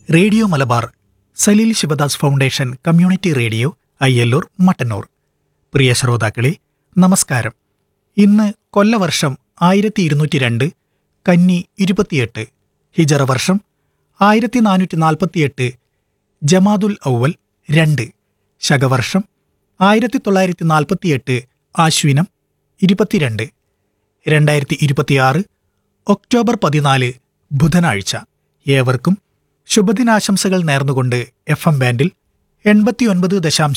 radio Malabar Saleel Sivadas foundation community radio Ayyalloor Mattannur പ്രിയ ശ്രോതാക്കളെ നമസ്കാരം ഇന്ന് കൊല്ലവർഷം ആയിരത്തി ഇരുന്നൂറ്റി രണ്ട് കന്നി ഇരുപത്തിയെട്ട് ഹിജറ വർഷം ആയിരത്തി നാനൂറ്റി നാൽപ്പത്തിയെട്ട് ജമാദുൽ ഔവൽ രണ്ട് ശകവർഷം ആയിരത്തി തൊള്ളായിരത്തി നാൽപ്പത്തിയെട്ട് ആശ്വിനം ഇരുപത്തിരണ്ട് രണ്ടായിരത്തി ഇരുപത്തിയാറ് ഒക്ടോബർ പതിനാല് ബുധനാഴ്ച ഏവർക്കും ശുഭദിനാശംസകൾ നേർന്നുകൊണ്ട് എഫ് എം ബാൻഡിൽ എൺപത്തിയൊൻപത് ദശാംശം